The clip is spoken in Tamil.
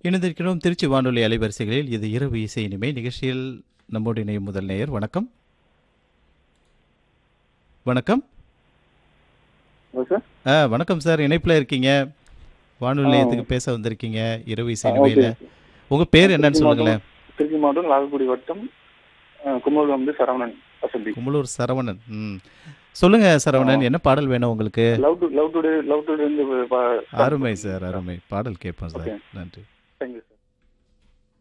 இணைந்திருக்கிறோம் திருச்சி வானொலி அலைவரிசைகளில் இது இரவு இசை இனிமை நிகழ்ச்சியில் நம்மோடு இணையும் முதல் நேயர் வணக்கம் வணக்கம் ஹலோ சார் ஆ வணக்கம் சார் இணைப்பில் இருக்கீங்க வானொலி ஆ. நிலையத்துக்கு பேச வந்திருக்கீங்க இரவு இசை ஆ, இனிமையில் ஓகே. உங்கள் பேர் என்னன்னு திருச்சி சொல்லுங்களேன் மாவட்டம் திருச்சி மாவட்டம் லால்குடி வட்டம் கும்பகோணம் வந்து சரவணன் வசந்தி கும்பலூர் சரவணன் ம் சொல்லுங்க சரவணன் என்ன பாடல் வேணும் உங்களுக்கு love to love today love today இருந்து அருமை சார் அருமை பாடல் கேட்போம் சார் ஓகே. நன்றி தேங்க்யூ சார்